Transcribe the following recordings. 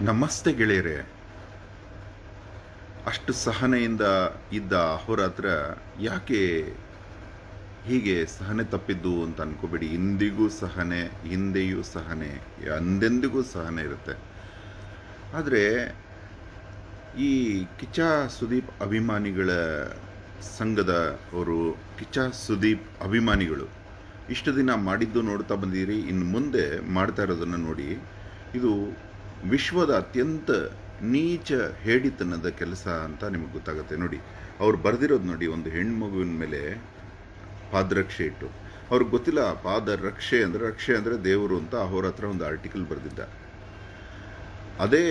ನಮಸ್ತೆ ಗೆಳೆಯರೆ ಅಷ್ಟು ಸಹನೆಯಿಂದ ಇದ್ದ ಅಹೋರಾತ್ರ ಯಾಕೆ ಹೀಗೆ ಸಹನೆ ತಪ್ಪಿದ್ದು ಅಂತ ಅನ್ಕೋಬೇಡಿ ಇಂದಿಗೂ ಸಹನೆ ಹಿಂದೆಯೂ ಸಹನೆ ಅಂದೆಂದಿಗೂ ಸಹನೆ ಇರುತ್ತೆ ಆದರೆ ಈ ಕಿಚ್ಚ ಸುದೀಪ್ ಅಭಿಮಾನಿಗಳ ಸಂಘದ ಅವರು ಕಿಚ್ಚ ಸುದೀಪ್ ಅಭಿಮಾನಿಗಳು ಇಷ್ಟು ದಿನ ಮಾಡಿದ್ದು ನೋಡ್ತಾ ಬಂದಿರಿ ಇನ್ನು ಮುಂದೆ ಮಾಡ್ತಾ ಇರೋದನ್ನು ನೋಡಿ ಇದು ವಿಶ್ವದ ಅತ್ಯಂತ ನೀಚ ಹೇಡಿತನದ ಕೆಲಸ ಅಂತ ನಿಮಗೆ ಗೊತ್ತಾಗುತ್ತೆ ನೋಡಿ ಅವ್ರು ಬರೆದಿರೋದು ನೋಡಿ ಒಂದು ಹೆಣ್ಮಗುವಿನ ಮೇಲೆ ಪಾದರಕ್ಷೆ ಇಟ್ಟು ಅವ್ರಿಗೆ ಗೊತ್ತಿಲ್ಲ ಪಾದರಕ್ಷೆ ಅಂದರೆ ರಕ್ಷೆ ಅಂದರೆ ದೇವರು ಅಂತ ಅವ್ರ ಹತ್ರ ಒಂದು ಆರ್ಟಿಕಲ್ ಬರೆದಿದ್ದ ಅದೇ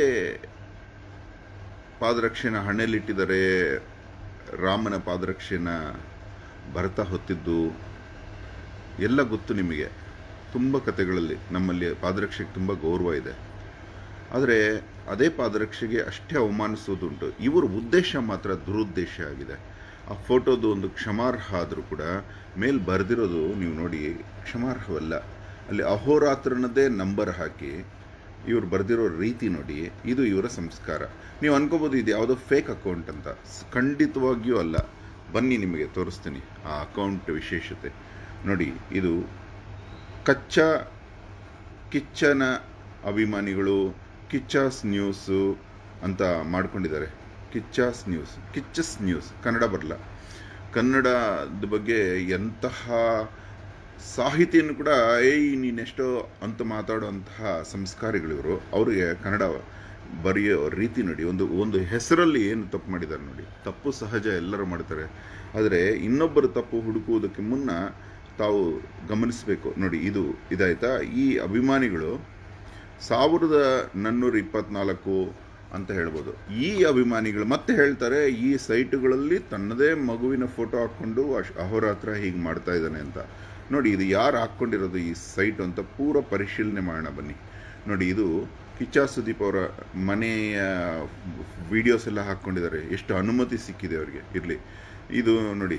ಪಾದರಕ್ಷೆನ ಹಣೆಯಲ್ಲಿಟ್ಟಿದ್ದಾರೆ ರಾಮನ ಪಾದರಕ್ಷೆನ ಭರತ ಹೊತ್ತಿದ್ದು ಎಲ್ಲ ಗೊತ್ತು ನಿಮಗೆ ತುಂಬ ಕಥೆಗಳಲ್ಲಿ ನಮ್ಮಲ್ಲಿ ಪಾದರಕ್ಷೆಗೆ ತುಂಬ ಗೌರವ ಇದೆ ಆದರೆ ಅದೇ ಪಾದರಕ್ಷೆಗೆ ಅಷ್ಟೇ ಅವಮಾನಿಸೋದುಂಟು ಇವರ ಉದ್ದೇಶ ಮಾತ್ರ ದುರುದ್ದೇಶ ಆಗಿದೆ ಆ ಫೋಟೋದು ಒಂದು ಕ್ಷಮಾರ್ಹ ಆದರೂ ಕೂಡ ಮೇಲೆ ಬರೆದಿರೋದು ನೀವು ನೋಡಿ ಕ್ಷಮಾರ್ಹವಲ್ಲ ಅಲ್ಲಿ ಅಹೋರಾತ್ರನದೇ ನಂಬರ್ ಹಾಕಿ ಇವ್ರು ಬರೆದಿರೋ ರೀತಿ ನೋಡಿ ಇದು ಇವರ ಸಂಸ್ಕಾರ ನೀವು ಅನ್ಕೋಬೋದು ಇದು ಯಾವುದೋ ಫೇಕ್ ಅಕೌಂಟ್ ಅಂತ ಸ್- ಖಂಡಿತವಾಗಿಯೂ ಅಲ್ಲ ಬನ್ನಿ ನಿಮಗೆ ತೋರಿಸ್ತೀನಿ ಆ ಅಕೌಂಟ್ ವಿಶೇಷತೆ ನೋಡಿ ಇದು ಕಚ್ಚಾ ಕಿಚ್ಚನ ಅಭಿಮಾನಿಗಳು ಕಿಚ್ಚಾಸ್ ನ್ಯೂಸು ಅಂತ ಮಾಡ್ಕೊಂಡಿದ್ದಾರೆ ಕಿಚ್ಚಾಸ್ ನ್ಯೂಸ್ ಕಿಚ್ಚಸ್ ನ್ಯೂಸ್ ಕನ್ನಡ ಬರಲ್ಲ ಕನ್ನಡದ ಬಗ್ಗೆ ಎಂತಹ ಸಾಹಿತಿಯನ್ನು ಕೂಡ ಏಯ್ ನೀನೆಷ್ಟೋ ಅಂತ ಮಾತಾಡುವಂತಹ ಸಂಸ್ಕಾರಿಗಳಿವರು ಅವರಿಗೆ ಕನ್ನಡ ಬರೆಯೋ ರೀತಿ ನೋಡಿ ಒಂದು ಒಂದು ಹೆಸರಲ್ಲಿ ಏನು ತಪ್ಪು ಮಾಡಿದ್ದಾರೆ ನೋಡಿ ತಪ್ಪು ಸಹಜ ಎಲ್ಲರೂ ಮಾಡ್ತಾರೆ ಆದರೆ ಇನ್ನೊಬ್ಬರು ತಪ್ಪು ಹುಡುಕುವುದಕ್ಕೆ ಮುನ್ನ ತಾವು ಗಮನಿಸಬೇಕು ನೋಡಿ ಇದು ಇದಾಯ್ತಾ ಈ ಅಭಿಮಾನಿಗಳು ಸಾವಿರದ ನಾನ್ನೂರ ಇಪ್ಪತ್ನಾಲ್ಕು ಅಂತ ಹೇಳ್ಬೋದು ಈ ಅಭಿಮಾನಿಗಳು ಮತ್ತೆ ಹೇಳ್ತಾರೆ ಈ ಸೈಟುಗಳಲ್ಲಿ ತನ್ನದೇ ಮಗುವಿನ ಫೋಟೋ ಹಾಕ್ಕೊಂಡು ಅಶ್ ಅಹೋರಾತ್ರ ಹೀಗೆ ಮಾಡ್ತಾ ಇದ್ದಾನೆ ಅಂತ ನೋಡಿ ಇದು ಯಾರು ಹಾಕ್ಕೊಂಡಿರೋದು ಈ ಸೈಟ್ ಅಂತ ಪೂರ ಪರಿಶೀಲನೆ ಮಾಡೋಣ ಬನ್ನಿ ನೋಡಿ ಇದು ಕಿಚ್ಚ ಸುದೀಪ್ ಅವರ ಮನೆಯ ವಿಡಿಯೋಸ್ ಎಲ್ಲ ಹಾಕ್ಕೊಂಡಿದ್ದಾರೆ ಎಷ್ಟು ಅನುಮತಿ ಸಿಕ್ಕಿದೆ ಅವರಿಗೆ ಇರಲಿ ಇದು ನೋಡಿ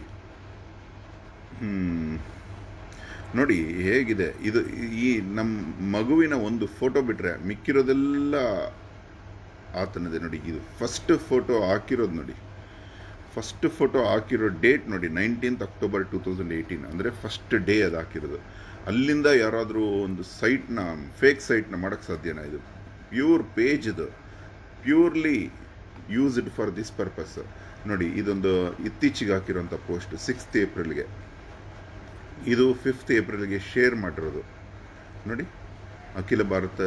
ಹ್ಮ್ ನೋಡಿ ಹೇಗಿದೆ ಇದು ಈ ನಮ್ಮ ಮಗುವಿನ ಒಂದು ಫೋಟೋ ಬಿಟ್ಟರೆ ಮಿಕ್ಕಿರೋದೆಲ್ಲ ಆತನದೇ ನೋಡಿ ಇದು ಫಸ್ಟ್ ಫೋಟೋ ಹಾಕಿರೋದು ನೋಡಿ ಫಸ್ಟ್ ಫೋಟೋ ಹಾಕಿರೋ ಡೇಟ್ ನೋಡಿ nineteenth October two thousand eighteen ಅಂದರೆ ಫಸ್ಟ್ ಡೇ ಅದು ಹಾಕಿರೋದು ಅಲ್ಲಿಂದ ಯಾರಾದರೂ ಒಂದು ಸೈಟ್ನ ಫೇಕ್ ಸೈಟ್ನ ಮಾಡೋಕ್ಕೆ ಸಾಧ್ಯನಾ ಇದು ಪ್ಯೂರ್ ಪೇಜ್ ಇದು purely used for this purpose ನೋಡಿ ಇದೊಂದು ಇತ್ತೀಚೆಗೆ ಹಾಕಿರೋಂಥ ಪೋಸ್ಟ್ ಸಿಕ್ಸ್ತ್ ಏಪ್ರಿಲ್ಗೆ ಇದು ಫಿಫ್ತ್ ಏಪ್ರಿಲ್ಗೆ ಶೇರ್ ಮಾಡಿರೋದು ನೋಡಿ ಅಖಿಲ ಭಾರತ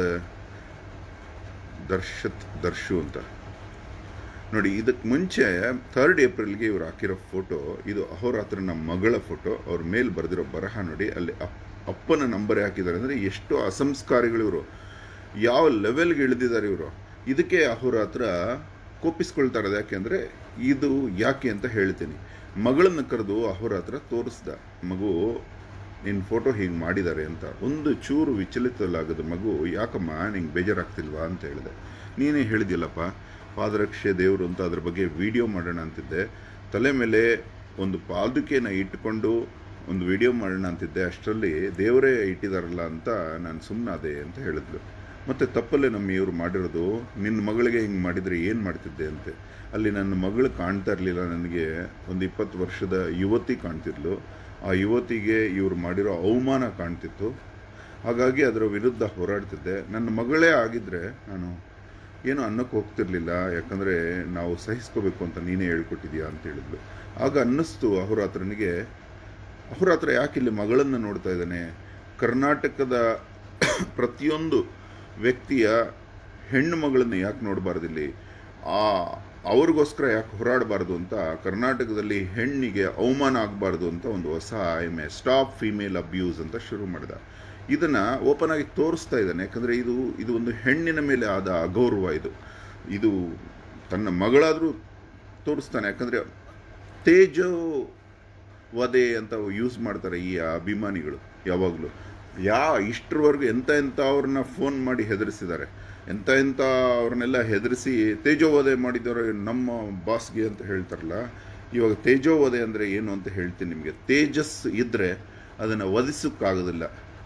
ದರ್ಶತ್ ದರ್ಶು ಅಂತ ನೋಡಿ ಇದಕ್ಕೆ ಮುಂಚೆ ಥರ್ಡ್ ಏಪ್ರಿಲ್ಗೆ ಇವ್ರು ಹಾಕಿರೋ ಫೋಟೋ ಇದು ಅಹೋರಾತ್ರನ ಮಗಳ ಫೋಟೋ ಅವ್ರ ಮೇಲೆ ಬರೆದಿರೋ ಬರಹ ನೋಡಿ ಅಲ್ಲಿ ಅಪ್ ಅಪ್ಪನ ನಂಬರ್ ಹಾಕಿದ್ದಾರೆ ಅಂದರೆ ಎಷ್ಟು ಅಸಂಸ್ಕಾರಿಗಳು ಇವರು ಯಾವ ಲೆವೆಲ್ಗೆ ಇಳಿದಿದ್ದಾರೆ ಇವರು ಇದಕ್ಕೆ ಅಹೋರಾತ್ರ ಕೋಪಿಸ್ಕೊಳ್ತಾ ಇರೋದು ಯಾಕೆಂದರೆ ಇದು ಯಾಕೆ ಅಂತ ಹೇಳ್ತೀನಿ ಮಗಳನ್ನು ಕರೆದು ಅಹೋರಾತ್ರ ತೋರಿಸ್ದ ಮಗು ನಿನ್ನ ಫೋಟೋ ಹೀಗೆ ಮಾಡಿದ್ದಾರೆ ಅಂತ ಒಂದು ಚೂರು ವಿಚಲಿತಲಾಗದ ಮಗು ಯಾಕಮ್ಮ ನಿಂಗೆ ಬೇಜಾರಾಗ್ತಿಲ್ವಾ ಅಂತ ಹೇಳಿದೆ ನೀನೇ ಹೇಳಿದ್ಯಲ್ಲಪ್ಪ ಪಾದರಕ್ಷೆ ದೇವರು ಅಂತ ಅದ್ರ ಬಗ್ಗೆ ವಿಡಿಯೋ ಮಾಡೋಣ ಅಂತಿದ್ದೆ ತಲೆ ಮೇಲೆ ಒಂದು ಪಾದುಕೆನ ಇಟ್ಕೊಂಡು ಒಂದು ವಿಡಿಯೋ ಮಾಡೋಣ ಅಂತಿದ್ದೆ ಅಷ್ಟರಲ್ಲಿ ದೇವರೇ ಇಟ್ಟಿದಾರಲ್ಲ ಅಂತ ನಾನು ಸುಮ್ಮನಾದೆ ಅಂತ ಹೇಳಿದ್ಲು ಮತ್ತು ತಪ್ಪಲ್ಲೇ ನಮ್ಮ ಇವರು ಮಾಡಿರೋದು ನಿನ್ನ ಮಗಳಿಗೆ ಹಿಂಗೆ ಮಾಡಿದರೆ ಏನು ಮಾಡ್ತಿದ್ದೆ ಅಂತೆ ಅಲ್ಲಿ ನನ್ನ ಮಗಳು ಕಾಣ್ತಾ ಇರಲಿಲ್ಲ ನನಗೆ ಒಂದು ಇಪ್ಪತ್ತು ವರ್ಷದ ಯುವತಿ ಕಾಣ್ತಿದ್ಲು ಆ ಯುವತಿಗೆ ಇವರು ಮಾಡಿರೋ ಅವಮಾನ ಕಾಣ್ತಿತ್ತು ಹಾಗಾಗಿ ಅದರ ವಿರುದ್ಧ ಹೋರಾಡ್ತಿದ್ದೆ ನನ್ನ ಮಗಳೇ ಆಗಿದ್ದರೆ ನಾನು ಏನು ಅನ್ನಕ್ಕೆ ಹೋಗ್ತಿರ್ಲಿಲ್ಲ ಯಾಕಂದರೆ ನಾವು ಸಹಿಸ್ಕೋಬೇಕು ಅಂತ ನೀನೇ ಹೇಳ್ಕೊಟ್ಟಿದ್ಯಾ ಅಂತ ಹೇಳಿದ್ಲು ಆಗ ಅನ್ನಿಸ್ತು ಅಹೋರಾತ್ರನಿಗೆ ಅಹೋರಾತ್ರ ಯಾಕೆ ಇಲ್ಲಿ ಮಗಳನ್ನು ನೋಡ್ತಾ ಇದ್ದಾನೆ ಕರ್ನಾಟಕದ ಪ್ರತಿಯೊಂದು ವ್ಯಕ್ತಿಯ ಹೆಣ್ಣು ಮಗಳನ್ನು ಯಾಕೆ ನೋಡಬಾರ್ದಿಲ್ಲಿ ಆ ಅವ್ರಿಗೋಸ್ಕರ ಯಾಕೆ ಹೋರಾಡಬಾರ್ದು ಅಂತ ಕರ್ನಾಟಕದಲ್ಲಿ ಹೆಣ್ಣಿಗೆ ಅವಮಾನ ಆಗಬಾರ್ದು ಅಂತ ಒಂದು ಹೊಸ ಆಯ್ಮೆ ಸ್ಟಾಪ್ ಫಿಮೇಲ್ ಅಬ್ಯೂಸ್ ಅಂತ ಶುರು ಮಾಡಿದ ಇದನ್ನು ಓಪನ್ ಆಗಿ ತೋರಿಸ್ತಾ ಇದ್ದಾನೆ ಯಾಕಂದರೆ ಇದು ಇದು ಒಂದು ಹೆಣ್ಣಿನ ಮೇಲೆ ಆದ ಅಗೌರವ ಇದು ಇದು ತನ್ನ ಮಗಳಾದರೂ ತೋರಿಸ್ತಾನೆ ಯಾಕಂದರೆ ತೇಜೋ ವಧೆ ಅಂತ ಯೂಸ್ ಮಾಡ್ತಾರೆ ಈ ಅಭಿಮಾನಿಗಳು ಯಾವಾಗಲೂ ಯಾ ಇಷ್ಟರವರೆಗೂ ಎಂಥ ಎಂಥ ಅವ್ರನ್ನ ಫೋನ್ ಮಾಡಿ ಹೆದರಿಸಿದ್ದಾರೆ ಎಂಥ ಎಂಥ ಅವ್ರನ್ನೆಲ್ಲ ಹೆದರಿಸಿ ತೇಜೋವಧೆ ಮಾಡಿದವರು ನಮ್ಮ ಬಾಸ್ಗೆ ಅಂತ ಹೇಳ್ತಾರಲ್ಲ ಇವಾಗ ತೇಜೋವಧೆ ಅಂದರೆ ಏನು ಅಂತ ಹೇಳ್ತೀನಿ ನಿಮಗೆ ತೇಜಸ್ ಇದ್ದರೆ ಅದನ್ನು ವಧಿಸೋಕ್ಕಾಗೋದಿಲ್ಲ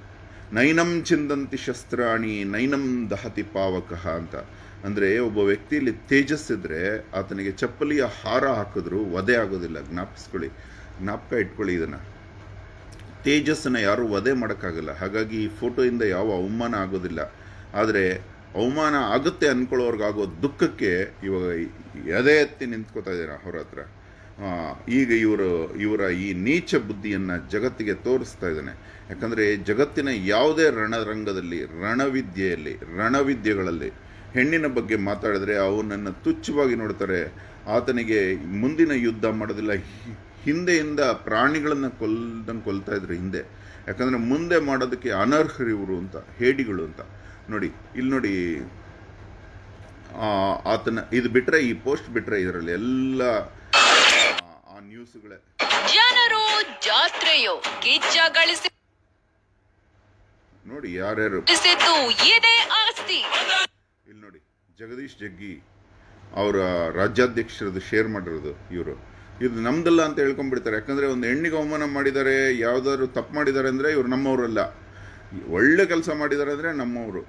ನೈನಂ ಚಿಂದಂತಿ ಶಸ್ತ್ರಾಣಿ ನೈನಂ ದಹತಿ ಪಾವಕಃ ಅಂತ ಅಂದರೆ ಒಬ್ಬ ವ್ಯಕ್ತಿಯಲ್ಲಿ ತೇಜಸ್ಸಿದ್ರೆ ಆತನಿಗೆ ಚಪ್ಪಲಿಯ ಹಾರ ಹಾಕಿದ್ರು ವಧೆ ಆಗೋದಿಲ್ಲ ಜ್ಞಾಪಿಸ್ಕೊಳ್ಳಿ ಜ್ಞಾಪಕ ಇಟ್ಕೊಳ್ಳಿ ಇದನ್ನು ತೇಜಸ್ಸನ್ನು ಯಾರೂ ವಧೆ ಮಾಡೋಕ್ಕಾಗಲ್ಲ ಹಾಗಾಗಿ ಈ ಫೋಟೋಯಿಂದ ಯಾವ ಅವಮಾನ ಆಗೋದಿಲ್ಲ ಆದರೆ ಅವಮಾನ ಆಗುತ್ತೆ ಅಂದ್ಕೊಳ್ಳೋರ್ಗಾಗೋ ದುಃಖಕ್ಕೆ ಇವಾಗ ಎದೆ ಎತ್ತಿ ನಿಂತ್ಕೋತಾ ಇದ್ದಾರೆ ಅವ್ರ ಹತ್ರ ಆ, ಈಗ ಇವರು ಇವರ ಈ ನೀಚ ಬುದ್ಧಿಯನ್ನು ಜಗತ್ತಿಗೆ ತೋರಿಸ್ತಾ ಇದ್ದಾನೆ ಯಾಕಂದರೆ ಜಗತ್ತಿನ ಯಾವುದೇ ರಣರಂಗದಲ್ಲಿ ರಣವಿದ್ಯೆಯಲ್ಲಿ ರಣವಿದ್ಯೆಗಳಲ್ಲಿ ಹೆಣ್ಣಿನ ಬಗ್ಗೆ ಮಾತಾಡಿದ್ರೆ ಅವನನ್ನು ತುಚ್ಛವಾಗಿ ನೋಡ್ತಾರೆ ಆತನಿಗೆ ಮುಂದಿನ ಯುದ್ಧ ಮಾಡೋದಿಲ್ಲ ಹಿ- ಹಿಂದೆಯಿಂದ ಪ್ರಾಣಿಗಳನ್ನು ಕೊಲ್ದಂಗೆ ಕೊಲ್ತಾ ಇದ್ರು ಹಿಂದೆ ಯಾಕಂದರೆ ಮುಂದೆ ಮಾಡೋದಕ್ಕೆ ಅನರ್ಹರು ಇವರು ಅಂತ ಹೇಡಿಗಳು ಅಂತ ನೋಡಿ ಇಲ್ಲಿ ನೋಡಿ ಆ, ಆತನ ಇದು ಬಿಟ್ಟರೆ ಈ ಪೋಸ್ಟ್ ಬಿಟ್ಟರೆ ಇದರಲ್ಲಿ ಎಲ್ಲ ಆ, ಆ ನ್ಯೂಸ್ಗಳೇ ಜನರು ಜಾತ್ರೆಯೋ ಕಿಚ್ಚ ಗಳಿಸಿ ನೋಡಿ ಯಾರ್ಯಾರು ಗಳಿಸಿದ್ದು ಇದೇ ಆಸ್ತಿ ಇಲ್ಲಿ ನೋಡಿ ಜಗದೀಶ್ ಜಗ್ಗಿ ಅವರ ರಾಜ್ಯಾಧ್ಯಕ್ಷರದ್ದು ಶೇರ್ ಮಾಡಿರೋದು ಇವರು ಇದು ನಮ್ದಲ್ಲ ಅಂತ ಹೇಳ್ಕೊಂಡ್ಬಿಡ್ತಾರೆ ಯಾಕಂದರೆ ಒಂದು ಹೆಣ್ಣಿಗೆ ಅವಮಾನ ಮಾಡಿದ್ದಾರೆ ಯಾವುದಾದ್ರು ತಪ್ಪು ಮಾಡಿದ್ದಾರೆ ಅಂದರೆ ಇವರು ನಮ್ಮವರಲ್ಲ ಒಳ್ಳೆ ಕೆಲಸ ಮಾಡಿದ್ದಾರೆ ಅಂದರೆ ನಮ್ಮವರು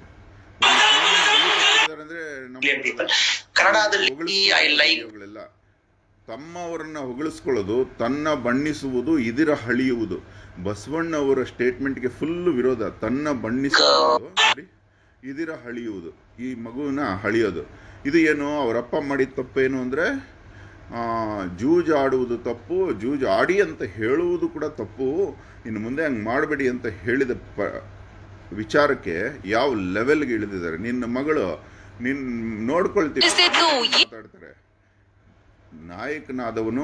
ಅಂದರೆ Indian people. ಕನ್ನಡದಲ್ಲಿ I like- ವಿಡಿಯೋಗಳೆಲ್ಲ ತಮ್ಮವರನ್ನ ಹೊಗಳಿಸ್ಕೊಳ್ಳೋದು ತನ್ನ ಬಣ್ಣಿಸುವುದು ಇದಿರ ಹಳಿಯುವುದು ಬಸವಣ್ಣ ಅವರ ಸ್ಟೇಟ್ಮೆಂಟ್ಗೆ ಫುಲ್ ವಿರೋಧ ತನ್ನ ಬಣ್ಣಿಸುವುದು ನೋಡಿ, ಇದಿರ ಹಳಿಯುವುದು ಈ ಮಗುವಿನ ಹಳಿಯೋದು ಇದು ಏನು ಅವರಪ್ಪ ಮಾಡಿದ ತಪ್ಪೇನು ಅಂದರೆ ಜೂಜ್ ಆಡುವುದು ತಪ್ಪು ಜೂಜ್ ಆಡಿ ಅಂತ ಹೇಳುವುದು ಕೂಡ ತಪ್ಪು ಇನ್ನು ಮುಂದೆ ಹಂಗೆ ಮಾಡಬೇಡಿ ಅಂತ ಹೇಳಿದ ಪ ವಿಚಾರಕ್ಕೆ ಯಾವ ಲೆವೆಲ್ಗೆ ಇಳಿದಿದ್ದಾರೆ ನಿನ್ನ ಮಗಳು ನಿನ್ ನೋಡ್ಕೊಳ್ತೀವಿ ಗಳಿಸಿದ್ದು ಈ- ಮಾತಾಡ್ತಾರೆ ನಾಯಕನಾದವನು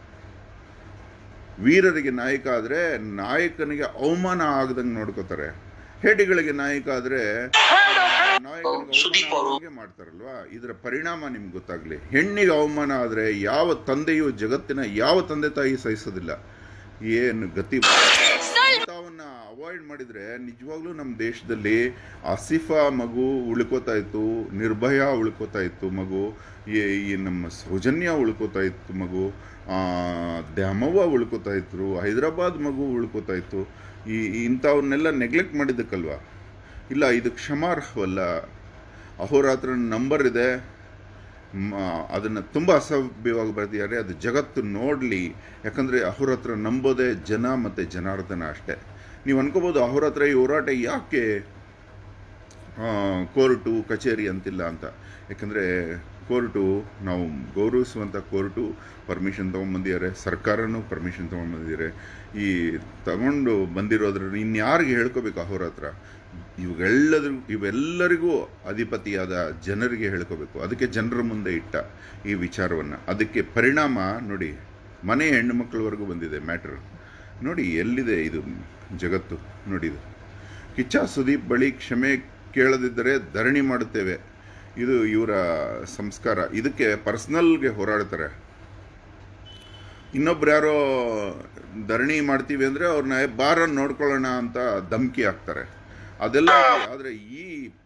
ವೀರರಿಗೆ ನಾಯಕ ಆದರೆ ನಾಯಕನಿಗೆ ಅವಮಾನ ಆಗದಂಗೆ ನೋಡ್ಕೋತಾರೆ ಹೇಡಿಗಳಿಗೆ ನಾಯಕ ಆದರೆ ಸುದೀಪ್ ಅವರು- ಹಾಗೆ ಮಾಡ್ತಾರಲ್ವಾ ಇದರ ಪರಿಣಾಮ ನಿಮ್ಗೆ ಗೊತ್ತಾಗ್ಲಿ ಹೆಣ್ಣಿಗೆ ಅವಮಾನ ಆದರೆ ಯಾವ ತಂದೆಯು ಜಗತ್ತಿನ ಯಾವ ತಂದೆ ತಾಯಿ ಸಹಿಸೋದಿಲ್ಲ ಏನು ಗತಿ ಇಂಥವನ್ನ ಅವಾಯ್ಡ್ ಮಾಡಿದ್ರೆ ನಿಜವಾಗ್ಲೂ ನಮ್ಮ ದೇಶದಲ್ಲಿ ಆಸಿಫಾ ಮಗು ಉಳ್ಕೋತಾ ಇತ್ತು ನಿರ್ಭಯ ಉಳ್ಕೋತಾ ಇತ್ತು ಮಗು ಈ ಈ ನಮ್ಮ ಸೌಜನ್ಯ ಉಳ್ಕೋತಾ ಇತ್ತು ಮಗು ಆ, ದ್ಯಾಮವ್ವ ಉಳ್ಕೋತಾ ಇದ್ರು ಹೈದರಾಬಾದ್ ಮಗು ಉಳ್ಕೋತಾ ಇತ್ತು ಈ ಈ ಇಂಥವನ್ನೆಲ್ಲ ನೆಗ್ಲೆಕ್ಟ್ ಮಾಡಿದ್ದಕ್ಕಲ್ವಾ ಇಲ್ಲ ಇದು ಕ್ಷಮಾರ್ಹವಲ್ಲ ಅಹೋರಾತ್ರ ನಂಬರ್ ಇದೆ ಅದನ್ನು ತುಂಬ ಅಸಭ್ಯವಾಗಿ ಬರೆದಿದ್ದಾರೆ ಅದು ಜಗತ್ತು ನೋಡಲಿ ಯಾಕಂದರೆ ಅವ್ರ ಹತ್ರ ನಂಬೋದೇ ಜನ ಮತ್ತು ಜನಾರ್ದನ ಅಷ್ಟೇ ನೀವು ಅನ್ಕೋಬೋದು ಅವ್ರ ಹತ್ರ ಈ ಹೋರಾಟ ಯಾಕೆ ಆ, ಕೋರ್ಟು ಕಚೇರಿ ಅಂತಿಲ್ಲ ಅಂತ ಯಾಕಂದರೆ ಕೋರ್ಟು ನಾವು ಗೌರವಿಸುವಂಥ ಕೋರ್ಟು ಪರ್ಮಿಷನ್ ತೊಗೊಂಬಂದಿದ್ದಾರೆ ಸರ್ಕಾರನೂ ಪರ್ಮಿಷನ್ ತೊಗೊಂಬಂದಿದ್ದಾರೆ ಈ ತಗೊಂಡು ಬಂದಿರೋದ್ರಲ್ಲಿ ಇನ್ಯಾರಿಗೆ ಹೇಳ್ಕೋಬೇಕು ಅವ್ರ ಹತ್ರ ಇವೆಲ್ಲದ್ರ ಇವೆಲ್ಲರಿಗೂ ಅಧಿಪತಿಯಾದ ಜನರಿಗೆ ಹೇಳ್ಕೋಬೇಕು ಅದಕ್ಕೆ ಜನರ ಮುಂದೆ ಇಟ್ಟ ಈ ವಿಚಾರವನ್ನು ಅದಕ್ಕೆ ಪರಿಣಾಮ ನೋಡಿ ಮನೆ ಹೆಣ್ಣು ಮಕ್ಕಳವರೆಗೂ ಬಂದಿದೆ ಮ್ಯಾಟ್ರ್ ನೋಡಿ ಎಲ್ಲಿದೆ ಇದು ಜಗತ್ತು ನೋಡಿ ಇದು ಕಿಚ್ಚ ಸುದೀಪ್ ಬಳಿ ಕ್ಷಮೆ ಕೇಳದಿದ್ದರೆ ಧರಣಿ ಮಾಡುತ್ತೇವೆ ಇದು ಇವರ ಸಂಸ್ಕಾರ ಇದಕ್ಕೆ ಪರ್ಸ್ನಲ್ಗೆ ಹೋರಾಡ್ತಾರೆ ಇನ್ನೊಬ್ರು ಯಾರೋ ಧರಣಿ ಮಾಡ್ತೀವಿ ಅಂದರೆ ಅವ್ರನ್ನ ಬಾರ ನೋಡ್ಕೊಳ್ಳೋಣ ಅಂತ ಧಮಕಿ ಹಾಕ್ತಾರೆ ಅದೆಲ್ಲ ಆದರೆ ಈ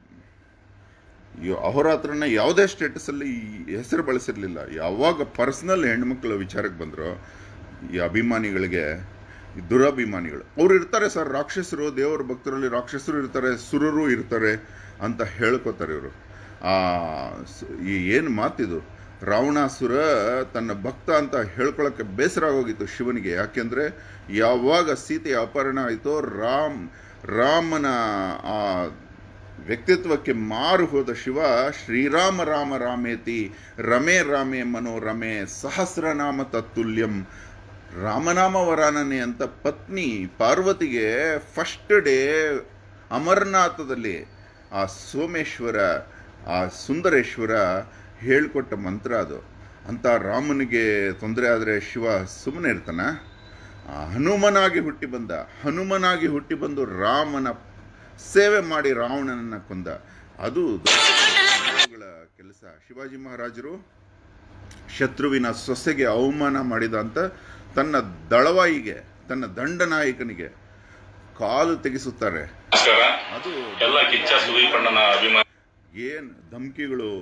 ಅಹೋರಾತ್ರನ ಯಾವುದೇ ಸ್ಟೇಟಸಲ್ಲಿ ಈ ಹೆಸರು ಬಳಸಿರಲಿಲ್ಲ ಯಾವಾಗ ಪರ್ಸ್ನಲ್ ಹೆಣ್ಮಕ್ಳ ವಿಚಾರಕ್ಕೆ ಬಂದರೋ ಈ ಅಭಿಮಾನಿಗಳಿಗೆ ಈ ದುರಭಿಮಾನಿಗಳು ಅವ್ರು ಇರ್ತಾರೆ ಸರ್ ರಾಕ್ಷಸರು ದೇವರ ಭಕ್ತರಲ್ಲಿ ರಾಕ್ಷಸರು ಇರ್ತಾರೆ ಸುರರು ಇರ್ತಾರೆ ಅಂತ ಹೇಳ್ಕೊತಾರೆ ಇವರು ಆ ಸ- ಈ ಏನು ಮಾತಿದು ರಾವಣಾಸುರ ತನ್ನ ಭಕ್ತ ಅಂತ ಹೇಳ್ಕೊಳಕ್ಕೆ ಬೇಸರ ಆಗೋಗಿತ್ತು ಶಿವನಿಗೆ ಯಾಕೆಂದರೆ ಯಾವಾಗ ಸೀತೆಯ ಅಪಹರಣ ಆಯಿತೋ ರಾಮ್ ರಾಮನ ಆ ವ್ಯಕ್ತಿತ್ವಕ್ಕೆ ಮಾರು ಹೋದ ಶಿವ ಶ್ರೀರಾಮ ರಾಮ ರಾಮೇತಿ ರಮೇ ರಾಮೇ ಮನೋರಮೆ ಸಹಸ್ರನಾಮ ತತ್ತುಲ್ಯಂ ರಾಮನಾಮ ವರಾನನೆ ಅಂತ ಪತ್ನಿ ಪಾರ್ವತಿಗೆ ಫಸ್ಟ್ ಡೇ ಅಮರನಾಥದಲ್ಲಿ ಆ ಸೋಮೇಶ್ವರ ಆ ಸುಂದರೇಶ್ವರ ಹೇಳ್ಕೊಟ್ಟ ಮಂತ್ರ ಅದು ಅಂತ ರಾಮನಿಗೆ ತೊಂದರೆ ಆದರೆ ಶಿವ ಸುಮ್ಮನೆ ಇರ್ತಾನ ಆ ಹನುಮನಾಗಿ ಹುಟ್ಟಿ ಬಂದ ಹನುಮನಾಗಿ ಹುಟ್ಟಿ ಬಂದು ರಾಮನ ಸೇವೆ ಮಾಡಿ ರಾವಣನನ್ನು ಕೊಂದ ಅದು ದೊಡ್ಡ ಕೆಲಸ ಶಿವಾಜಿ ಮಹಾರಾಜರು ಶತ್ರುವಿನ ಸೊಸೆಗೆ ಅವಮಾನ ಮಾಡಿದ ಅಂತ ತನ್ನ ದಳವಾಯಿಗೆ ತನ್ನ ದಂಡನಾಯಕನಿಗೆ ಕಾಲು ತೆಗೆಸುತ್ತಾರೆ ನಮಸ್ಕಾರ ಅದು ಎಲ್ಲ ಕಿಚ್ಚ ಸುದೀಪಣ್ಣನ ಅಭಿಮಾನಿ ಏನು ಧಮಕಿಗಳು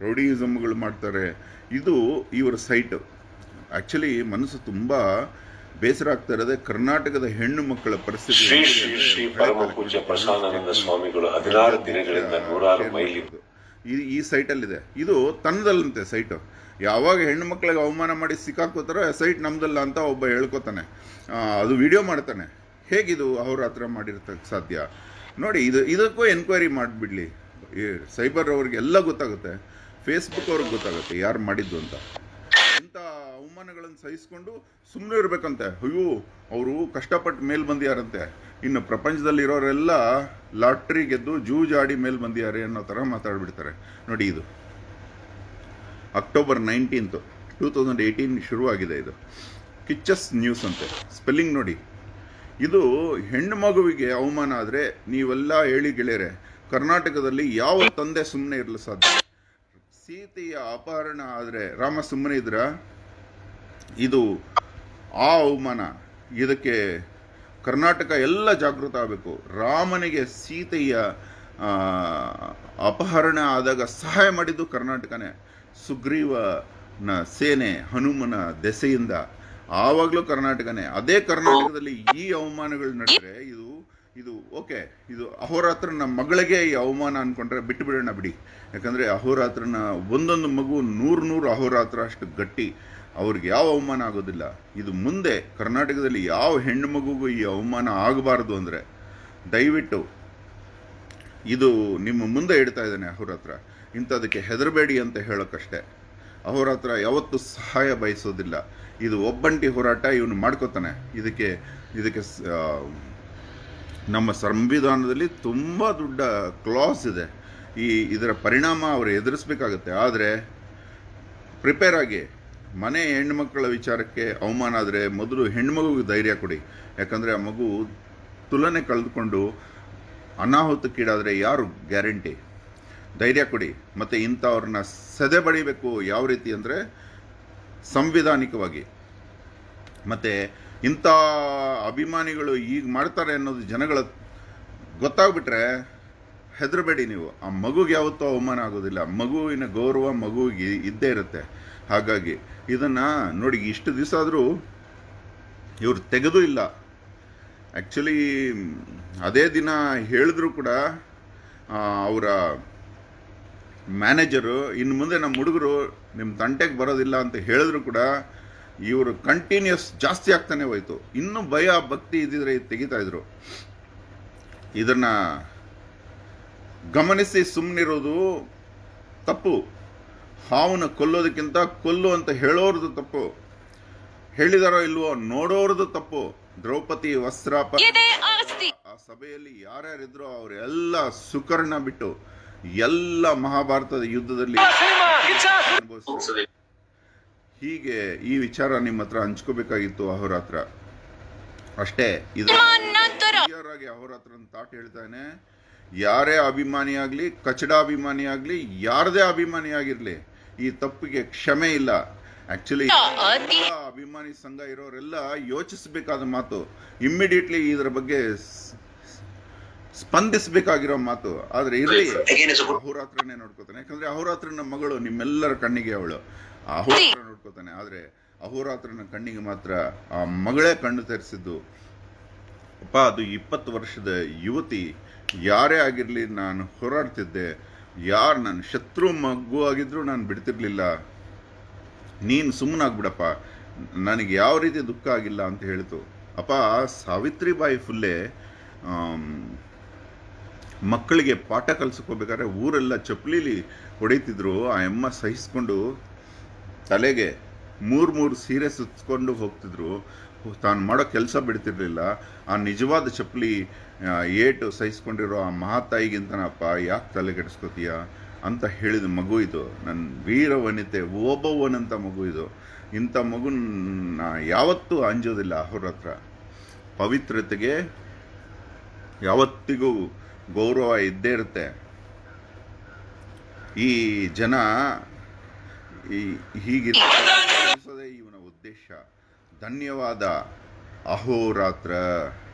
ರೌಡಿಯಿಸಮ್ಗಳು ಮಾಡ್ತಾರೆ ಇದು ಇವರ ಸೈಟ್ ಆ್ಯಕ್ಚುಲಿ ಮನಸ್ಸು ತುಂಬ ಬೇಸರ ಆಗ್ತಾ ಇರೋದೇ ಕರ್ನಾಟಕದ ಹೆಣ್ಣು ಮಕ್ಕಳ ಪರಿಸ್ಥಿತಿ ಶ್ರೀ ಹೇಗಿದೆ ಶ್ರೀ ಅಂದ್ರೆ ಶ್ರೀ ಹಳೆ ಪರಮ ಕಾಲಕ್ಕೆ ಪೂಜ್ಯ ಇದು ಪ್ರಸನ್ನಾನಂದ ಸ್ವಾಮಿಗಳು ಹದಿನಾರು ದಿನಗಳಿಂದ ನೂರಾರು ಮೈಲಿ ಈ ಈ ಸೈಟಲ್ಲಿದೆ ಇದು ತನ್ನದಲ್ಲಂತೆ ಸೈಟು ಯಾವಾಗ ಹೆಣ್ಣು ಮಕ್ಕಳಿಗೆ ಅವಮಾನ ಮಾಡಿ ಸಿಕ್ಕಾಕೋತಾರೋ ಸೈಟ್ ನಮ್ದಲ್ಲ ಅಂತ ಒಬ್ಬ ಹೇಳ್ಕೊತಾನೆ ಆ, ಅದು ವಿಡಿಯೋ ಮಾಡ್ತಾನೆ ಹೇಗಿದು ಅವ್ರ ಹತ್ರ ಮಾಡಿರ್ತಕ್ಕೆ ಸಾಧ್ಯ ನೋಡಿ ಇದು ಇದಕ್ಕೂ ಎನ್ಕ್ವೈರಿ ಮಾಡಿಬಿಡ್ಲಿ ಈ ಸೈಬರ್ ಅವ್ರಿಗೆ ಎಲ್ಲ ಗೊತ್ತಾಗುತ್ತೆ ಫೇಸ್ಬುಕ್ ಅವ್ರಿಗೆ ಗೊತ್ತಾಗುತ್ತೆ ಯಾರು ಮಾಡಿದ್ದು ಅಂತ ಇಂಥ ಅವಮಾನಗಳನ್ನು ಸಹಿಸ್ಕೊಂಡು ಸುಮ್ಮನೆ ಇರಬೇಕಂತೆ ಅಯ್ಯೋ ಅವರು ಕಷ್ಟಪಟ್ಟು ಮೇಲ್ ಬಂದಿಯಾರಂತೆ ಇನ್ನು ಪ್ರಪಂಚದಲ್ಲಿ ಇರೋರೆಲ್ಲ ಲಾಟ್ರಿ ಗೆದ್ದು ಜೂಜಾಡಿ ಮೇಲ್ ಬಂದಿದ್ದಾರೆ ಅನ್ನೋ ಥರ ಮಾತಾಡ್ಬಿಡ್ತಾರೆ ನೋಡಿ ಇದು October nineteenth two thousand eighteen ಶುರುವಾಗಿದೆ ಇದು ಕಿಚ್ಚಸ್ ನ್ಯೂಸ್ ಅಂತೆ ಸ್ಪೆಲ್ಲಿಂಗ್ ನೋಡಿ ಇದು ಹೆಣ್ಣು ಮಗುವಿಗೆ ಅವಮಾನ ಆದರೆ ನೀವೆಲ್ಲ ಹೇಳಿ ಗೆಳೆಯರೆ ಕರ್ನಾಟಕದಲ್ಲಿ ಯಾವ ತಂದೆ ಸುಮ್ಮನೆ ಇರಲು ಸಾಧ್ಯ ಸೀತೆಯ ಅಪಹರಣ ಆದರೆ ರಾಮ ಸುಮ್ಮನೆ ಇದ್ರ ಇದು ಆ ಅವಮಾನ ಇದಕ್ಕೆ ಕರ್ನಾಟಕ ಎಲ್ಲ ಜಾಗೃತ ಆಗಬೇಕು ರಾಮನಿಗೆ ಸೀತೆಯ ಆ, ಅಪಹರಣ ಆದಾಗ ಸಹಾಯ ಮಾಡಿದ್ದು ಕರ್ನಾಟಕನೇ ಸುಗ್ರೀವನ ಸೇನೆ ಹನುಮನ ದೆಸೆಯಿಂದ ಆವಾಗಲೂ ಕರ್ನಾಟಕನೇ ಅದೇ ಕರ್ನಾಟಕದಲ್ಲಿ ಈ ಅವಮಾನಗಳು ನಡೆದರೆ ಇದು ಇದು ಓಕೆ ಇದು ಅಹೋರಾತ್ರನ ಮಗಳಿಗೆ ಈ ಅವಮಾನ ಅಂದ್ಕೊಂಡ್ರೆ ಬಿಟ್ಟು ಬಿಡೋಣ ಬಿಡಿ ಯಾಕಂದರೆ ಅಹೋರಾತ್ರನ ಒಂದೊಂದು ಮಗು ನೂರು ನೂರು ಅಹೋರಾತ್ರ ಅಷ್ಟು ಗಟ್ಟಿ ಅವ್ರಿಗೆ ಯಾವ ಅವಮಾನ ಆಗೋದಿಲ್ಲ ಇದು ಮುಂದೆ ಕರ್ನಾಟಕದಲ್ಲಿ ಯಾವ ಹೆಣ್ಣು ಮಗುಗೂ ಈ ಅವಮಾನ ಆಗಬಾರ್ದು ಅಂದರೆ ದಯವಿಟ್ಟು ಇದು ನಿಮ್ಮ ಮುಂದೆ ಇಡ್ತಾ ಇದ್ದಾನೆ ಅಹೋರಾತ್ರ ಇಂಥದಕ್ಕೆ ಹೆದರಬೇಡಿ ಅಂತ ಹೇಳೋಕ್ಕಷ್ಟೇ ಅಹೋರಾತ್ರ ಯಾವತ್ತೂ ಸಹಾಯ ಬಯಸೋದಿಲ್ಲ ಇದು ಒಬ್ಬಂಟಿ ಹೋರಾಟ ಇವನು ಮಾಡ್ಕೋತಾನೆ ಇದಕ್ಕೆ ಇದಕ್ಕೆ ಸ- ಆ, ನಮ್ಮ ಸಂವಿಧಾನದಲ್ಲಿ ತುಂಬ ದೊಡ್ಡ ಕ್ಲಾಸ್ ಇದೆ ಈ ಇದರ ಪರಿಣಾಮ ಅವರು ಎದುರಿಸ್ಬೇಕಾಗತ್ತೆ ಆದರೆ ಪ್ರಿಪೇರ್ ಆಗಿ ಮನೆ ಹೆಣ್ಮಕ್ಳ ವಿಚಾರಕ್ಕೆ ಅವಮಾನ ಆದರೆ ಮೊದಲು ಹೆಣ್ಮಗುಗೆ ಧೈರ್ಯ ಕೊಡಿ ಯಾಕಂದರೆ ಆ ಮಗು ತುಲನೆ ಕಳೆದುಕೊಂಡು ಅನಾಹುತಕ್ಕೀಡಾದರೆ ಯಾರು ಗ್ಯಾರಂಟಿ ಧೈರ್ಯ ಕೊಡಿ ಮತ್ತು ಇಂಥವ್ರನ್ನ ಸದೆ ಬಡಿಬೇಕು ಯಾವ ರೀತಿ ಅಂದರೆ ಸಂವಿಧಾನಿಕವಾಗಿ ಮತ್ತು ಇಂಥ ಅಭಿಮಾನಿಗಳು ಈಗ ಮಾಡ್ತಾರೆ ಅನ್ನೋದು ಜನಗಳ ಗೊತ್ತಾಗ್ಬಿಟ್ರೆ ಹೆದರಬೇಡಿ ನೀವು ಆ ಮಗುಗೆ ಯಾವತ್ತೂ ಅವಮಾನ ಆಗೋದಿಲ್ಲ ಮಗುವಿನ ಗೌರವ ಮಗುವಿಗೆ ಇದ್ದೇ ಇರುತ್ತೆ ಹಾಗಾಗಿ ಇದನ್ನು ನೋಡಿ ಇಷ್ಟು ದಿವಸ ಆದರೂ ಇವರು ತೆಗೆದೂ ಇಲ್ಲ ಆ್ಯಕ್ಚುಲಿ ಅದೇ ದಿನ ಹೇಳಿದ್ರು ಕೂಡ ಅವರ ಮ್ಯಾನೇಜರು ಇನ್ನು ಮುಂದೆ ನಮ್ಮ ಹುಡುಗರು ನಿಮ್ಮ ತಂಟೆಗೆ ಬರೋದಿಲ್ಲ ಅಂತ ಹೇಳಿದ್ರು ಕೂಡ ಇವರು ಕಂಟಿನ್ಯೂಸ್ ಜಾಸ್ತಿ ಆಗ್ತಾನೆ ಹೋಯ್ತು ಇನ್ನೂ ಭಯ ಭಕ್ತಿ ಇದ್ದಿದ್ರೆ ಇದ್ ತೆಗಿತಾ ಇದ್ರು ಇದನ್ನ ಗಮನಿಸಿ ಸುಮ್ಮನಿರೋದು ತಪ್ಪು ಹಾವನ್ನ ಕೊಲ್ಲೋದಕ್ಕಿಂತ ಕೊಲ್ಲು ಅಂತ ಹೇಳೋರ್ದು ತಪ್ಪು ಹೇಳಿದಾರೋ ಇಲ್ವೋ ನೋಡೋರ್ದು ತಪ್ಪು ದ್ರೌಪದಿ ವಸ್ತ್ರಾಪ ಇದೇ ಆಸ್ತಿ ಆ ಸಭೆಯಲ್ಲಿ ಯಾರ್ಯಾರಿದ್ರೋ ಅವರೆಲ್ಲ ಸುಕರ್ಣ ಬಿಟ್ಟು ಎಲ್ಲ ಮಹಾಭಾರತದ ಯುದ್ಧದಲ್ಲಿ ಅನುಭವಿಸಿದ್ರು. ಹೀಗೆ ಈ ವಿಚಾರ ನಿಮ್ಮ ಹತ್ರ ಹಂಚ್ಕೋಬೇಕಾಗಿತ್ತು ಅಹೋರಾತ್ರ ಅಷ್ಟೇ ಇದು ನಂತರ ಕ್ಲಿಯರ್ ಆಗಿ ಅಹೋರಾತ್ರ ತಾಟ್ ಹೇಳ್ತಾನೆ ಯಾರೇ ಅಭಿಮಾನಿ ಆಗಲಿ ಕಚಡ ಅಭಿಮಾನಿ ಆಗಲಿ ಯಾರದೇ ಅಭಿಮಾನಿ ಆಗಿರಲಿ ಈ ತಪ್ಪಿಗೆ ಕ್ಷಮೆ ಇಲ್ಲ ಆಕ್ಚುಲಿ ಅತಿ- ಅಭಿಮಾನಿ ಸಂಘ ಇರೋರೆಲ್ಲ ಯೋಚಿಸಬೇಕಾದ ಮಾತು ಇಮ್ಮಿಡಿಯೇಟ್ಲಿ ಇದರ ಬಗ್ಗೆ ಸ್- ಸ್ಪಂದಿಸಬೇಕಾಗಿರೋ ಮಾತು ಆದ್ರೆ ಇರಲಿ Again, it's a good- ಅಹೋರಾತ್ರನೇ ನೋಡ್ಕೋತಾನೆ ಯಾಕಂದ್ರೆ ಅಹೋರಾತ್ರನ ಮಗಳು ನಿಮ್ಮೆಲ್ಲರ ಕಣ್ಣಿಗೆ ಅವಳು ಅಹೋರಾತ್ರ ನೋಡ್ಕೋತಾನೆ ಆದ್ರೆ ಅಹೋರಾತ್ರನ ಕಣ್ಣಿಗೆ ಮಾತ್ರ ಆ ಮಗಳೇ ಕಣ್ಣು ತೆರೆಸಿದ್ದು ಅಪ್ಪ ಅದು ಇಪ್ಪತ್ತು ವರ್ಷದ ಯುವತಿ ಯಾರೇ ಆಗಿರಲಿ ನಾನು ಹೋರಾಡ್ತಿದ್ದೆ ಯಾರು ನನ್ನ ಶತ್ರು ಮಗು ಆಗಿದ್ರು ನಾನು ಬಿಡ್ತಿರ್ಲಿಲ್ಲ ನೀನು ಸುಮ್ಮನಾಗ್ಬಿಡಪ್ಪ ನನಗೆ ಯಾವ ರೀತಿ ದುಃಖ ಆಗಿಲ್ಲ ಅಂತ ಹೇಳಿತು ಅಪ್ಪ ಸಾವಿತ್ರಿಬಾಯಿ ಫುಲ್ಲೆ ಆಮ್, ಮಕ್ಕಳಿಗೆ ಪಾಠ ಕಲಿಸ್ಕೋಬೇಕಾದ್ರೆ ಊರೆಲ್ಲ ಚಪ್ಪಲಿಲಿ ಹೊಡಿತಿದ್ರು ಆ ಅಮ್ಮ ಸಹಿಸ್ಕೊಂಡು ತಲೆಗೆ ಮೂರು ಮೂರು ಸೀರೆ ಸುತ್ಕೊಂಡು ಹೋಗ್ತಿದ್ರು ತಾನು ಮಾಡೋ ಕೆಲಸ ಬಿಡ್ತಿರ್ಲಿಲ್ಲ ಆ ನಿಜವಾದ ಚಪ್ಪಲಿ ಆ, ಏಟು ಸಹಿಸ್ಕೊಂಡಿರೋ ಆ ಮಹಾತಾಯಿಗಿಂತನಪ್ಪ ಯಾಕೆ ತಲೆ ಕೆಡಿಸ್ಕೋತೀಯ ಅಂತ ಹೇಳಿದ ಮಗು ಇದು ನನ್ನ ವೀರ ವನಿತೆ ಓಬವ್ವನಂತ ಮಗು ಇದು ಇಂಥ ಮಗುನ ಯಾವತ್ತೂ ಅಂಜೋದಿಲ್ಲ ಅವ್ರ ಹತ್ರ ಪವಿತ್ರತೆಗೆ ಯಾವತ್ತಿಗೂ ಗೌರವ ಇದ್ದೇ ಇರುತ್ತೆ ಈ ಜನ ಈ ಹೀಗಿರೋದೇ ಇವನ ಉದ್ದೇಶ ಧನ್ಯವಾದ ಅಹೋರಾತ್ರ